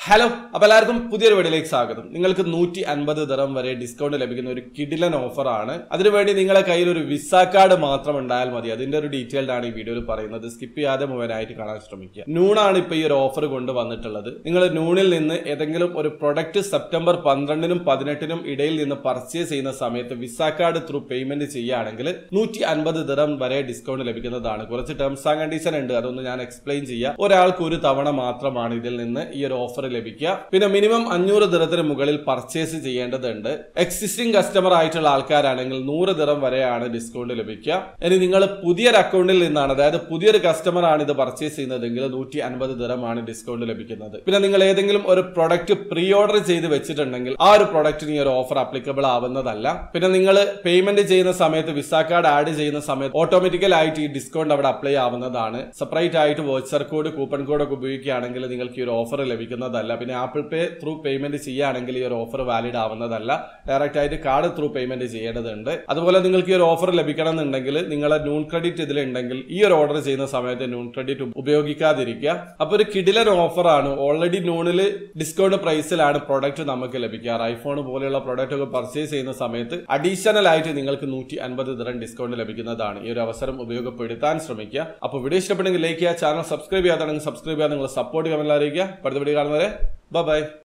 hello അപ്പൊ എല്ലാവർക്കും പുതിയൊരു വീഡിയോയിലേക്ക് സ്വാഗതം നിങ്ങൾക്ക് നൂറ്റി അൻപത് ദിറം വരെ ഡിസ്കൗണ്ട് ലഭിക്കുന്ന ഒരു കിഡിലൻ ഓഫർ ആണ് അതിനുവേണ്ടി നിങ്ങളെ കയ്യിൽ ഒരു വിസ കാർഡ് മാത്രം ഉണ്ടായാൽ മതി അതിന്റെ ഒരു ഡീറ്റെയിൽഡ് ആണ് ഈ വീഡിയോയിൽ പറയുന്നത് സ്കിപ്പ് ചെയ്യാതെ മുഴുവനായിട്ട് കാണാൻ ശ്രമിക്കുക നൂണാണ് ഇപ്പൊ ഈ ഒരു ഓഫർ കൊണ്ട് വന്നിട്ടുള്ളത് നിങ്ങൾ നൂണിൽ നിന്ന് ഏതെങ്കിലും ഒരു പ്രൊഡക്റ്റ് സെപ്റ്റംബർ പന്ത്രണ്ടിനും പതിനെട്ടിനും ഇടയിൽ നിന്ന് പർച്ചേസ് ചെയ്യുന്ന സമയത്ത് വിസ കാർഡ് ത്രൂ പേയ്മെന്റ് ചെയ്യുകയാണെങ്കിൽ നൂറ്റി അൻപത് ദിറം വരെ ഡിസ്കൗണ്ട് ലഭിക്കുന്നതാണ് കുറച്ച് ടേംസ് ആൻഡ് കണ്ടീഷൻ ഉണ്ട് അതൊന്ന് ഞാൻ എക്സ്പ്ലെയിൻ ചെയ്യാം ഒരാൾക്ക് ഒരു തവണ മാത്രമാണ് ഇതിൽ നിന്ന് ഈ ഒരു ഓഫർ ലഭിക്കുക പിന്നെ മിനിമം അഞ്ഞൂറ് ദിറത്തിന് മുകളിൽ പർച്ചേസ് ചെയ്യേണ്ടതുണ്ട് എക്സിസ്റ്റിംഗ് കസ്റ്റമർ ആയിട്ടുള്ള ആൾക്കാരാണെങ്കിൽ നൂറ് ദിറം വരെയാണ് ഡിസ്കൗണ്ട് ലഭിക്കുക ഇനി നിങ്ങൾ പുതിയൊരു അക്കൗണ്ടിൽ നിന്നാണ് അതായത് പുതിയൊരു കസ്റ്റമർ ആണ് ഇത് പർച്ചേസ് ചെയ്യുന്നതെങ്കിൽ നൂറ്റി അൻപത് ദിറമാണ് ഡിസ്കൗണ്ട് ലഭിക്കുന്നത് പിന്നെ നിങ്ങൾ ഏതെങ്കിലും ഒരു പ്രൊഡക്റ്റ് പ്രീ ഓർഡർ ചെയ്ത് വെച്ചിട്ടുണ്ടെങ്കിൽ ആ ഒരു പ്രൊഡക്റ്റിന് ഈ ഒരു ഓഫർ അപ്ലിക്കബിൾ ആവുന്നതല്ല പിന്നെ നിങ്ങൾ പേയ്മെന്റ് ചെയ്യുന്ന സമയത്ത് വിസ കാർഡ് ആഡ് ചെയ്യുന്ന സമയത്ത് ഓട്ടോമാറ്റിക്കൽ ആയിട്ട് ഈ ഡിസ്കൗണ്ട് അവിടെ അപ്ലൈ ആവുന്നതാണ് സെപ്പറേറ്റ് ആയിട്ട് വോച്ചർ കോഡ് കൂപ്പൺ കോഡ് ഒക്കെ ഉപയോഗിക്കുകയാണെങ്കിൽ നിങ്ങൾക്ക് ഈ ഒരു ഓഫർ ലഭിക്കുന്നതല്ല പിന്നെ ആപ്പിൾ പേ ത്രൂ പേയ്മെന്റ് ചെയ്യുകയാണെങ്കിൽ ഈ ഒരു ഓഫർ വാലിഡ് ആവുന്നതല്ല ഡയറക്റ്റ് ആയിട്ട് കാർഡ് ത്രൂ പേയ്മെന്റ് ചെയ്യേണ്ടതുണ്ട് അതുപോലെ നിങ്ങൾക്ക് ഈ ഒരു ഓഫർ ലഭിക്കണം എന്നുണ്ടെങ്കിൽ നിങ്ങളെ നൂൺ ക്രെഡിറ്റ് ഇതിലുണ്ടെങ്കിൽ ഈ ഒരു ഓർഡർ ചെയ്യുന്ന സമയത്ത് നൂൺ ക്രെഡിറ്റ് ഉപയോഗിക്കാതിരിക്കുക അപ്പൊ ഒരു കിടിലൻ ഓഫർ ആണ് ഓൾറെഡി നൂണിൽ ഡിസ്കൗണ്ട് പ്രൈസിലാണ് പ്രൊഡക്റ്റ് നമുക്ക് ലഭിക്കാറ് ഐഫോൺ പോലെയുള്ള പ്രൊഡക്റ്റ് ഒക്കെ പർച്ചേസ് ചെയ്യുന്ന സമയത്ത് അഡീഷണൽ ആയിട്ട് നിങ്ങൾക്ക് നൂറ്റി അൻപത് ദിറം ഡിസ്കൗണ്ട് ലഭിക്കുന്നതാണ് ഈ ഒരു അവസരം ഉപയോഗപ്പെടുത്താൻ ശ്രമിക്കുക അപ്പോൾ വീഡിയോ ഇഷ്ടപ്പെട്ടെങ്കിൽ ലൈക്ക് ചെയ്യുക ചാനൽ സബ്സ്ക്രൈബ് ചെയ്യാതാണെങ്കിൽ സബ്സ്ക്രൈബ് ചെയ്യാൻ നിങ്ങൾ സപ്പോർട്ട് കമന്റ് അറിയിക്കുക അടുത്ത വീഡിയോ കാണുന്നവരെ ബൈ